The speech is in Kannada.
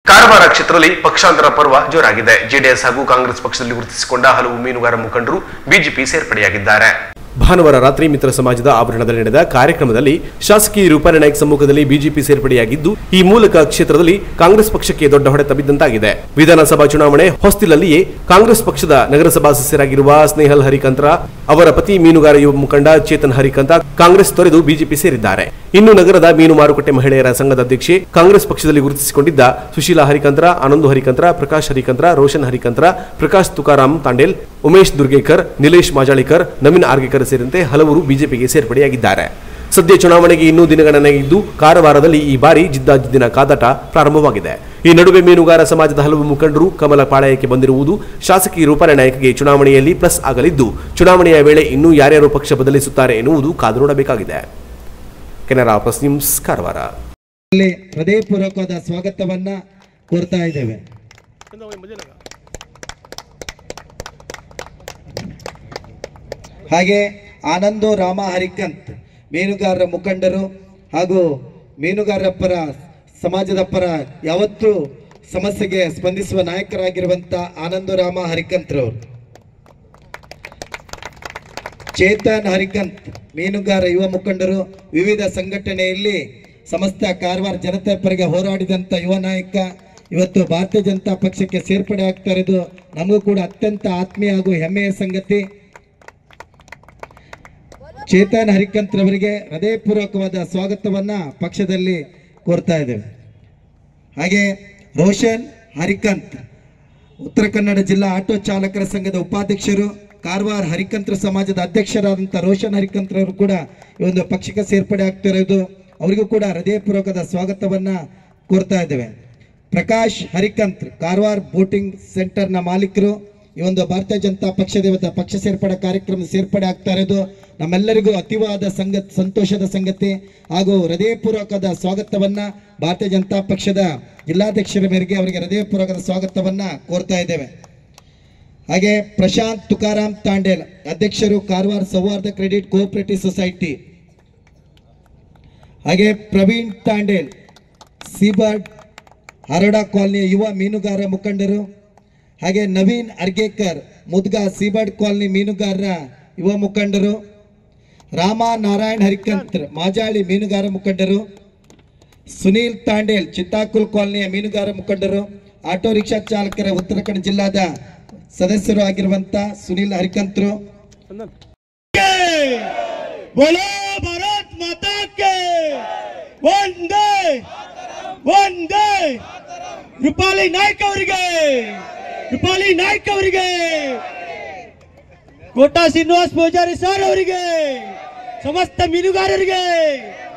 ಕಾರವಾರ ಕ್ಷೇತ್ರದಲ್ಲಿ ಪಕ್ಷಾಂತರ ಪರ್ವ ಜೋರಾಗಿದೆ ಜೆಡಿಎಸ್ ಹಾಗೂ ಕಾಂಗ್ರೆಸ್ ಪಕ್ಷದಲ್ಲಿ ಗುರುತಿಸಿಕೊಂಡ ಹಲವು ಮೀನುಗಾರ ಮುಖಂಡರು ಬಿಜೆಪಿ ಸೇರ್ಪಡೆಯಾಗಿದ್ದಾರೆ ಭಾನುವಾರ ರಾತ್ರಿ ಮಿತ್ರ ಸಮಾಜದ ಆವರಣದಲ್ಲಿ ನಡೆದ ಕಾರ್ಯಕ್ರಮದಲ್ಲಿ ಶಾಸಕಿ ರೂಪಾಲಿ ನಾಯ್ಕ್ ಸಮ್ಮುಖದಲ್ಲಿ ಬಿಜೆಪಿ ಸೇರ್ಪಡೆಯಾಗಿದ್ದು ಈ ಮೂಲಕ ಕ್ಷೇತ್ರದಲ್ಲಿ ಕಾಂಗ್ರೆಸ್ ಪಕ್ಷಕ್ಕೆ ದೊಡ್ಡ ಹೊಡೆತ ಬಿದ್ದಂತಾಗಿದೆ ವಿಧಾನಸಭಾ ಚುನಾವಣೆ ಹೊಸ್ತಿಲಲ್ಲಿಯೇ ಕಾಂಗ್ರೆಸ್ ಪಕ್ಷದ ನಗರಸಭಾ ಸದಸ್ಯರಾಗಿರುವ ಸ್ನೇಹಲ್ ಹರಿಕಂತ್ರ ಅವರ ಪತಿ ಮೀನುಗಾರ ಯುವ ಮುಖಂಡ ಚೇತನ್ ಹರಿಕಂತ ಕಾಂಗ್ರೆಸ್ ತೊರೆದು ಬಿಜೆಪಿ ಸೇರಿದ್ದಾರೆ ಇನ್ನು ನಗರದ ಮೀನು ಮಾರುಕಟ್ಟೆ ಮಹಿಳೆಯರ ಸಂಘದ ಅಧ್ಯಕ್ಷೆ ಕಾಂಗ್ರೆಸ್ ಪಕ್ಷದಲ್ಲಿ ಗುರುತಿಸಿಕೊಂಡಿದ್ದ ಸುಶೀಲಾ ಹರಿಕಂತ್ರ ಆನಂದ್ ಹರಿಕಂತ್ರ ಪ್ರಕಾಶ್ ಹರಿಕಂತ್ರ ರೋಷನ್ ಹರಿಕಂತ್ರ ಪ್ರಕಾಶ್ ತುಕಾರಾಮ್ ತಾಂಡೇಲ್ ಉಮೇಶ್ ದುರ್ಗೇಕರ್ ನಿಲೇಶ್ ಮಾಜಾಳಿಕರ್ ನವೀನ್ ಆರ್ಗೇಕರ್ ಸೇರಿದಂತೆ ಹಲವರು ಬಿಜೆಪಿಗೆ ಸೇರ್ಪಡೆಯಾಗಿದ್ದಾರೆ ಸದ್ಯ ಚುನಾವಣೆಗೆ ಇನ್ನೂ ದಿನಗಣನೆ ಇದ್ದು ಕಾರವಾರದಲ್ಲಿ ಈ ಬಾರಿ ಜಿದ್ದಾಜಿದ್ದಿನ ಕಾದಾಟ ಪ್ರಾರಂಭವಾಗಿದೆ ಈ ನಡುವೆ ಮೀನುಗಾರ ಸಮಾಜದ ಹಲವು ಮುಖಂಡರು ಕಮಲ ಪಾಳಯಕ್ಕೆ ಬಂದಿರುವುದು ಶಾಸಕಿ ರೂಪಾಲಿ ನಾಯ್ಕಗೆ ಚುನಾವಣೆಯಲ್ಲಿ ಪ್ಲಸ್ ಆಗಲಿದ್ದು ಚುನಾವಣೆಯ ವೇಳೆ ಇನ್ನೂ ಯಾರ್ಯಾರು ಪಕ್ಷ ಬದಲಿಸುತ್ತಾರೆ ಎನ್ನುವುದು ಕಾದು ನೋಡಬೇಕಾಗಿದೆ ಕೆನರಾ ಪ್ಲಸ್ ನ್ಯೂಸ್ ಕಾರವಾರ ಇಲ್ಲಿ ಹೃದಯಪೂರ್ವಕವಾದ ಸ್ವಾಗತವನ್ನ ಕೋರ್ತಾ ಇದ್ದೇವೆ ಹಾಗೆ ಆನಂದು ರಾಮ ಹರಿಕಂತ್ ಮೀನುಗಾರರ ಮುಖಂಡರು ಹಾಗೂ ಮೀನುಗಾರರ ಪರ ಸಮಾಜದ ಪರ ಯಾವತ್ತೂ ಸಮಸ್ಯೆಗೆ ಸ್ಪಂದಿಸುವ ನಾಯಕರಾಗಿರುವಂತ ಆನಂದು ರಾಮ ಹರಿಕಂತ್ರವರು ಚೇತನ್ ಹರಿಕಂತ್ ಮೀನುಗಾರ ಯುವ ಮುಖಂಡರು ವಿವಿಧ ಸಂಘಟನೆಯಲ್ಲಿ ಸಮಸ್ತ ಕಾರವಾರ ಜನತೆ ಪರಗೆ ಹೋರಾಡಿದಂಥ ಯುವ ನಾಯಕ ಇವತ್ತು ಭಾರತೀಯ ಜನತಾ ಪಕ್ಷಕ್ಕೆ ಸೇರ್ಪಡೆ ಆಗ್ತಾ ಇರೋದು ನಮಗೂ ಕೂಡ ಅತ್ಯಂತ ಆತ್ಮೀಯ ಹಾಗೂ ಹೆಮ್ಮೆಯ ಸಂಗತಿ ಚೇತನ್ ಹರಿಕಂತ್ ರವರಿಗೆ ಹೃದಯಪೂರ್ವಕವಾದ ಸ್ವಾಗತವನ್ನ ಪಕ್ಷದಲ್ಲಿ ಕೋರ್ತಾ ಇದ್ದೇವೆ ಹಾಗೆ ರೋಷನ್ ಹರಿಕಂತ್ ಉತ್ತರ ಕನ್ನಡ ಜಿಲ್ಲಾ ಆಟೋ ಚಾಲಕರ ಸಂಘದ ಉಪಾಧ್ಯಕ್ಷರು ಕಾರವಾರ ಹರಿಕಂತ್ರ ಸಮಾಜದ ಅಧ್ಯಕ್ಷರಾದಂಥ ರೋಷನ್ ಹರಿಕಂತ್ರವರು ಕೂಡ ಈ ಒಂದು ಪಕ್ಷಕ್ಕೆ ಸೇರ್ಪಡೆ ಆಗ್ತಿರೋದು ಅವರಿಗೂ ಕೂಡ ಹೃದಯಪೂರ್ವಕದ ಸ್ವಾಗತವನ್ನ ಕೋರ್ತಾ ಇದ್ದೇವೆ ಪ್ರಕಾಶ್ ಹರಿಕಂತ್ ಕಾರವಾರ ಬೋಟಿಂಗ್ ಸೆಂಟರ್ನ ಮಾಲೀಕರು ಈ ಒಂದು ಭಾರತೀಯ ಜನತಾ ಪಕ್ಷದ ಇವತ್ತು ಪಕ್ಷ ಸೇರ್ಪಡೆ ಕಾರ್ಯಕ್ರಮ ಸೇರ್ಪಡೆ ಆಗ್ತಾ ಇರೋದು ನಮ್ಮೆಲ್ಲರಿಗೂ ಅತಿವಾದ ಸಂಗ ಸಂತೋಷದ ಸಂಗತಿ ಹಾಗೂ ಹೃದಯಪೂರ್ವಕದ ಸ್ವಾಗತವನ್ನ ಭಾರತೀಯ ಜನತಾ ಪಕ್ಷದ ಜಿಲ್ಲಾಧ್ಯಕ್ಷರ ಮೇರೆಗೆ ಅವರಿಗೆ ಹೃದಯಪೂರ್ವಕದ ಸ್ವಾಗತವನ್ನ ಕೋರ್ತಾ ಇದ್ದೇವೆ ಹಾಗೆ ಪ್ರಶಾಂತ್ ತುಕಾರಾಮ್ ತಾಂಡೇಲ್ ಅಧ್ಯಕ್ಷರು ಕಾರವಾರ ಸೌಹಾರ್ದ ಕ್ರೆಡಿಟ್ ಕೋಆಪರೇಟಿವ್ ಸೊಸೈಟಿ ಹಾಗೆ ಪ್ರವೀಣ್ ತಾಂಡೇಲ್ ಸೀಬರ್ಡ್ ಹರಡ ಕಾಲನಿಯ ಯುವ ಮೀನುಗಾರ ಮುಖಂಡರು ಹಾಗೆ ನವೀನ್ ಅರ್ಗೇಕರ್ ಮುದ್ಗಾ ಸೀಬರ್ಡ್ ಕಾಲನಿ ಮೀನುಗಾರರ ಯುವ ಮುಖಂಡರು ರಾಮ ನಾರಾಯಣ್ ಹರಿಕಂತ್ರ ಮಾಜಾಳಿ ಮೀನುಗಾರ ಮುಖಂಡರು ಸುನೀಲ್ ತಾಂಡೇಲ್ ಚಿತ್ತಾಕುಲ್ ಕಾಲನಿಯ ಮೀನುಗಾರ ಮುಖಂಡರು ಆಟೋ ರಿಕ್ಷಾ ಚಾಲಕರ ಉತ್ತರ ಕನ್ನಡ ಜಿಲ್ಲಾದ ಸದಸ್ಯರು ಆಗಿರುವಂತ ಸುನೀಲ್ ಹರಿಕಂತ್ರು बोलो भारत माता के वंदे वंदे ರೂಪಾಲಿ ನಾಯ್ಕ್ ಅವರಿಗೆ ರೂಪಾಲಿ ನಾಯ್ಕ್ ಅವರಿಗೆ ಕೋಟಾ ಶ್ರೀನಿವಾಸ್ ಪೂಜಾರಿ ಸರ್ ಅವರಿಗೆ ಸಮಸ್ತ ಮೀನುಗಾರರಿಗೆ